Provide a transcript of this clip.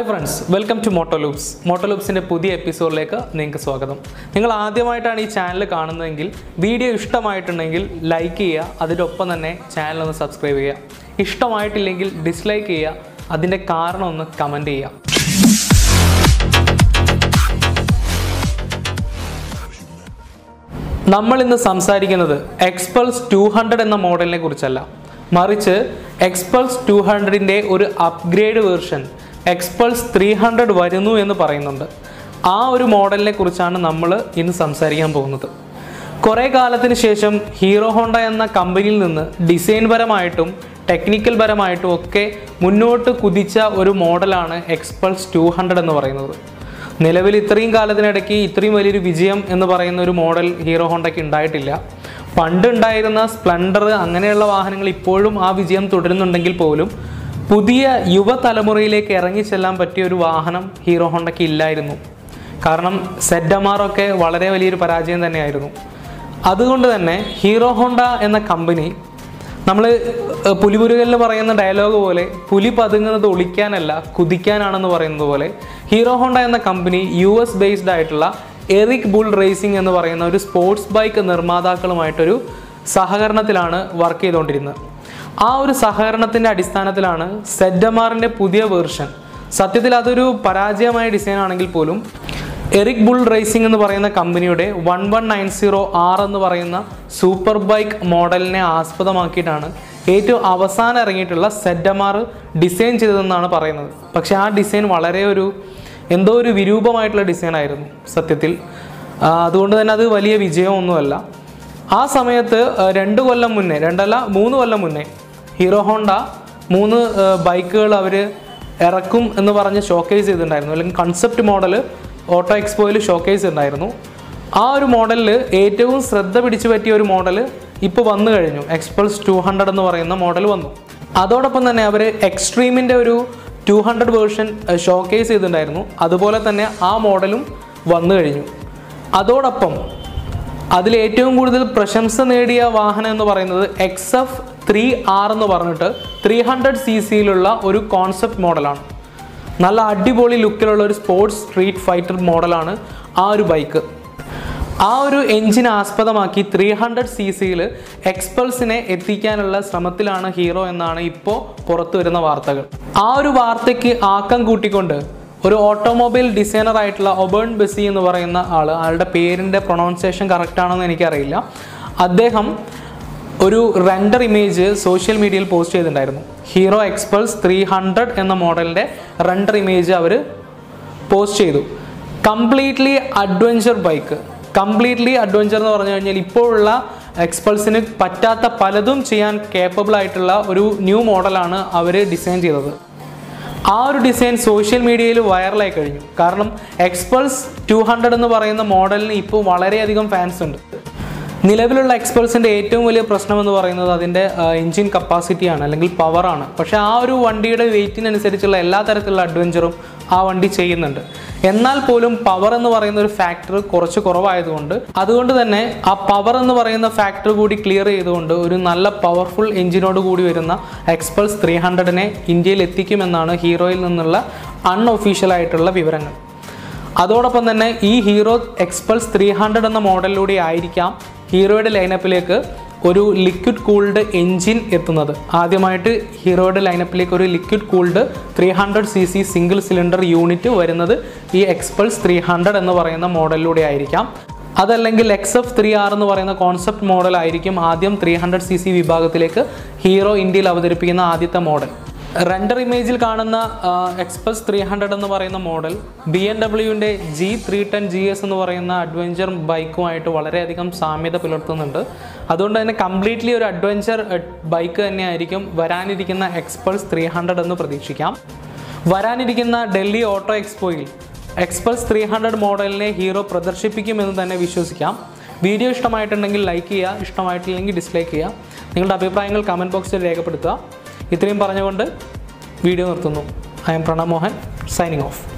friends welcome to Motoloops മോട്ടോലൂപ്സിൻ്റെ പുതിയ എപ്പിസോഡിലേക്ക് നിങ്ങൾക്ക് സ്വാഗതം നിങ്ങൾ ആദ്യമായിട്ടാണ് ഈ ചാനൽ കാണുന്നതെങ്കിൽ വീഡിയോ ഇഷ്ടമായിട്ടുണ്ടെങ്കിൽ ലൈക്ക് ചെയ്യുക അതിൻ്റെ ഒപ്പം തന്നെ ചാനൽ ഒന്ന് സബ്സ്ക്രൈബ് ചെയ്യുക ഇഷ്ടമായിട്ടില്ലെങ്കിൽ ഡിസ്ലൈക്ക് ചെയ്യുക അതിൻ്റെ കാരണം ഒന്ന് കമൻറ്റ് ചെയ്യുക നമ്മൾ ഇന്ന് സംസാരിക്കുന്നത് എക്സ്പൾസ് ടു ഹൺഡ്രഡ് എന്ന മോഡലിനെ കുറിച്ചല്ല മറിച്ച് എക്സ്പൾസ് ടു ഹൺഡ്രഡിൻ്റെ ഒരു upgrade version Xpulse three hundred വരുന്നു എന്ന് പറയുന്നുണ്ട് ആ ഒരു മോഡലിനെ കുറിച്ചാണ് നമ്മൾ ഇന്ന് സംസാരിക്കാൻ പോകുന്നത് കുറേ കാലത്തിന് ശേഷം ഹീറോ ഹോണ്ട എന്ന കമ്പനിയിൽ നിന്ന് ഡിസൈൻ പരമായിട്ടും ടെക്നിക്കൽ പരമായിട്ടും ഒക്കെ മുന്നോട്ട് കുതിച്ച ഒരു മോഡലാണ് എക്സ്പൾസ് ടു ഹൺഡ്രഡ് എന്ന് പറയുന്നത് നിലവിൽ ഇത്രയും കാലത്തിനിടയ്ക്ക് ഇത്രയും വലിയൊരു വിജയം എന്ന് പറയുന്ന ഒരു മോഡൽ ഹീറോ ഹോണ്ടയ്ക്ക് ഉണ്ടായിട്ടില്ല പണ്ട് ഉണ്ടായിരുന്ന സ്പ്ലെൻഡർ അങ്ങനെയുള്ള വാഹനങ്ങൾ ഇപ്പോഴും ആ വിജയം തുടരുന്നുണ്ടെങ്കിൽ പോലും പുതിയ യുവതലമുറയിലേക്ക് ഇറങ്ങിച്ചെല്ലാൻ പറ്റിയ ഒരു വാഹനം ഹീറോ ഹോണ്ടയ്ക്ക് ഇല്ലായിരുന്നു കാരണം സെഡമാറൊക്കെ വളരെ വലിയൊരു പരാജയം തന്നെയായിരുന്നു അതുകൊണ്ട് തന്നെ ഹീറോ ഹോണ്ട എന്ന കമ്പനി നമ്മൾ പുലിമുരുകലിൽ പറയുന്ന ഡയലോഗ് പോലെ പുലി പതുങ്ങുന്നത് ഒളിക്കാനല്ല കുതിക്കാനാണെന്ന് പറയുന്നത് പോലെ ഹീറോ ഹോണ്ട എന്ന കമ്പനി യു എസ് ബേസ്ഡ് ആയിട്ടുള്ള എറിക് ബുൾ റേസിംഗ് എന്ന് പറയുന്ന ഒരു സ്പോർട്സ് ബൈക്ക് നിർമ്മാതാക്കളുമായിട്ടൊരു സഹകരണത്തിലാണ് വർക്ക് ചെയ്തുകൊണ്ടിരുന്നത് ആ ഒരു സഹകരണത്തിൻ്റെ അടിസ്ഥാനത്തിലാണ് സെഡമാറിൻ്റെ പുതിയ വേർഷൻ സത്യത്തിൽ അതൊരു പരാജയമായ ഡിസൈൻ ആണെങ്കിൽ പോലും എറിക് ബുൾ റേസിംഗ് എന്ന് പറയുന്ന കമ്പനിയുടെ one one nine zero R എന്ന് പറയുന്ന സൂപ്പർ ബൈക്ക് മോഡലിനെ ആസ്പദമാക്കിയിട്ടാണ് ഏറ്റവും അവസാനം ഇറങ്ങിയിട്ടുള്ള സെഡമാർ ഡിസൈൻ ചെയ്തതെന്നാണ് പറയുന്നത് പക്ഷേ ആ ഡിസൈൻ വളരെ ഒരു എന്തോ ഒരു വിരൂപമായിട്ടുള്ള ഡിസൈൻ ആയിരുന്നു സത്യത്തിൽ ആ, അതുകൊണ്ട് തന്നെ അത് വലിയ വിജയമൊന്നുമല്ല ആ സമയത്ത് ആ, രണ്ട് കൊല്ലം മുന്നേ രണ്ടല്ല മൂന്ന് കൊല്ലം മുന്നേ ഹീറോ ഹോണ്ട മൂന്ന് ബൈക്കുകൾ അവർ ഇറക്കും എന്ന് പറഞ്ഞ് ഷോക്കേസ് ചെയ്തിട്ടുണ്ടായിരുന്നു അല്ലെങ്കിൽ കൺസെപ്റ്റ് മോഡൽ ഓട്ടോ എക്സ്പോയിൽ ഷോക്കേസ് ഉണ്ടായിരുന്നു ആ ഒരു മോഡലിൽ ഏറ്റവും ശ്രദ്ധ പിടിച്ചു പറ്റിയ ഒരു മോഡൽ ഇപ്പോൾ വന്നു കഴിഞ്ഞു എക്സ്പൾസ് ടു ഹൺഡ്രഡ് എന്ന് പറയുന്ന മോഡൽ വന്നു അതോടൊപ്പം തന്നെ അവർ എക്സ്ട്രീമിൻ്റെ ഒരു ടു ഹൺഡ്രഡ് വേർഷൻ ഷോക്കേസ് ചെയ്തിട്ടുണ്ടായിരുന്നു അതുപോലെ തന്നെ ആ മോഡലും വന്നു കഴിഞ്ഞു അതോടൊപ്പം അതിൽ ഏറ്റവും കൂടുതൽ പ്രശംസ നേടിയ വാഹനം എന്ന് പറയുന്നത് എക്സ് എഫ് ത്രീ ആർ എന്ന് പറഞ്ഞിട്ട് ത്രീ ഹൺഡ്രഡ് സി സിയിലുള്ള ഒരു കോൺസെപ്റ്റ് മോഡലാണ് നല്ല അടിപൊളി ലുക്കിലുള്ള ഒരു സ്പോർട്സ് സ്ട്രീറ്റ് ഫൈറ്റർ മോഡലാണ് ആ ഒരു ബൈക്ക് ആ ഒരു എഞ്ചിൻ ആസ്പദമാക്കി ത്രീ ഹൺഡ്രഡ് സി സിയിൽ എക്സ്പൾസിനെ എത്തിക്കാനുള്ള ശ്രമത്തിലാണ് ഹീറോ എന്നാണ് ഇപ്പോൾ പുറത്തു വരുന്ന വാർത്തകൾ ആ ഒരു വാർത്തയ്ക്ക് ആക്കം കൂട്ടിക്കൊണ്ട് ഒരു ഓട്ടോമൊബൈൽ ഡിസൈനർ ആയിട്ടുള്ള ഒബേൺ ബെസി എന്ന് പറയുന്ന ആൾ ആളുടെ പേരിൻ്റെ പ്രൊണൗൺസിയേഷൻ കറക്റ്റ് ആണെന്ന് എനിക്കറിയില്ല അദ്ദേഹം ഒരു റെൻഡർ ഇമേജ് സോഷ്യൽ മീഡിയയിൽ പോസ്റ്റ് ചെയ്തിട്ടുണ്ടായിരുന്നു ഹീറോ എക്സ്പൾസ് ത്രീ ഹൺഡ്രഡ് എന്ന മോഡലിൻ്റെ റെൻഡർ ഇമേജ് അവർ പോസ്റ്റ് ചെയ്തു completely adventure bike completely adventure എന്ന് പറഞ്ഞു കഴിഞ്ഞാൽ ഇപ്പോഴുള്ള എക്സ്പൾസിന് പറ്റാത്ത പലതും ചെയ്യാൻ കേപ്പബിൾ ആയിട്ടുള്ള ഒരു ന്യൂ മോഡലാണ് അവർ ഡിസൈൻ ചെയ്തത് ആ ഒരു ഡിസൈൻ സോഷ്യൽ മീഡിയയിൽ വൈറലായി കഴിഞ്ഞു കാരണം എക്സ്പൾസ് ടു ഹൺഡ്രഡ് എന്ന് പറയുന്ന മോഡലിന് ഇപ്പോൾ വളരെയധികം ഫാൻസ് ഉണ്ട് നിലവിലുള്ള എക്സ്പൾസിൻ്റെ ഏറ്റവും വലിയ പ്രശ്നം എന്ന് പറയുന്നത് അതിൻ്റെ എൻജിൻ കപ്പാസിറ്റിയാണ് അല്ലെങ്കിൽ പവറാണ് പക്ഷേ ആ ഒരു വണ്ടിയുടെ വെയിറ്റിനനുസരിച്ചുള്ള എല്ലാ തരത്തിലുള്ള അഡ്വഞ്ചറും ആ വണ്ടി ചെയ്യുന്നുണ്ട് എന്നാൽ പോലും പവർ എന്ന് പറയുന്ന ഒരു ഫാക്ടർ കുറച്ച് കുറവായതുകൊണ്ട് അതുകൊണ്ട് തന്നെ ആ പവർ എന്ന് പറയുന്ന ഫാക്ടർ കൂടി ക്ലിയർ ചെയ്തുകൊണ്ട് ഒരു നല്ല പവർഫുൾ എഞ്ചിനോട് കൂടി വരുന്ന എക്സ്പൾസ് ത്രീ ഹൺഡ്രഡിനെ ഇന്ത്യയിൽ എത്തിക്കുമെന്നാണ് ഹീറോയിൽ നിന്നുള്ള അൺഒഫീഷ്യൽ ആയിട്ടുള്ള വിവരങ്ങൾ അതോടൊപ്പം തന്നെ ഈ ഹീറോ എക്സ്പൾസ് ത്രീ ഹൺഡ്രഡ് എന്ന മോഡലിലൂടെ ആയിരിക്കാം ഹീറോയുടെ ലൈനപ്പിലേക്ക് ഒരു ലിക്വിഡ് കൂൾഡ് എൻജിൻ എത്തുന്നത് ആദ്യമായിട്ട് ഹീറോയുടെ ലൈനപ്പിലേക്ക് ഒരു liquid cooled three hundred C C single cylinder unit വരുന്നത് ഈ എക്സ്പൾസ് ത്രീ ഹൺഡ്രഡ് എന്ന് പറയുന്ന മോഡലിലൂടെ ആയിരിക്കാം അതല്ലെങ്കിൽ എക്സ് എഫ് ത്രീ ആർ എന്ന് പറയുന്ന കോൺസെപ്റ്റ് മോഡൽ ആയിരിക്കും ആദ്യം ത്രീ ഹൺഡ്രഡ് സി സി വിഭാഗത്തിലേക്ക് ഹീറോ ഇന്ത്യയിൽ അവതരിപ്പിക്കുന്ന ആദ്യത്തെ മോഡൽ റെൻഡർ ഇമേജിൽ കാണുന്ന എക്സ്പൾസ് ത്രീ ഹൺഡ്രഡ് എന്ന് പറയുന്ന മോഡൽ ബി എൻ ഡബ്ല്യുവിൻ്റെ G three ten G S എന്ന് പറയുന്ന അഡ്വഞ്ചർ ബൈക്കുമായിട്ട് വളരെയധികം സാമ്യത പുലർത്തുന്നുണ്ട് അതുകൊണ്ട് തന്നെ കംപ്ലീറ്റ്ലി ഒരു അഡ്വഞ്ചർ ബൈക്ക് തന്നെയായിരിക്കും വരാനിരിക്കുന്ന എക്സ്പൾസ് ത്രീ ഹൺഡ്രഡ് എന്ന് പ്രതീക്ഷിക്കാം വരാനിരിക്കുന്ന ഡൽഹി ഓട്ടോ എക്സ്പോയിൽ എക്സ്പൾസ് ത്രീ ഹൺഡ്രഡ് മോഡലിനെ ഹീറോ പ്രദർശിപ്പിക്കുമെന്ന് തന്നെ വിശ്വസിക്കാം വീഡിയോ ഇഷ്ടമായിട്ടുണ്ടെങ്കിൽ ലൈക്ക് ചെയ്യുക ഇഷ്ടമായിട്ടില്ലെങ്കിൽ ഡിസ്ലൈക്ക് ചെയ്യുക നിങ്ങളുടെ അഭിപ്രായങ്ങൾ കമൻറ്റ് ബോക്സിൽ രേഖപ്പെടുത്തുക ഇത്രയും പറഞ്ഞുകൊണ്ട് വീഡിയോ നിർത്തുന്നു I am Pranav Mohan signing of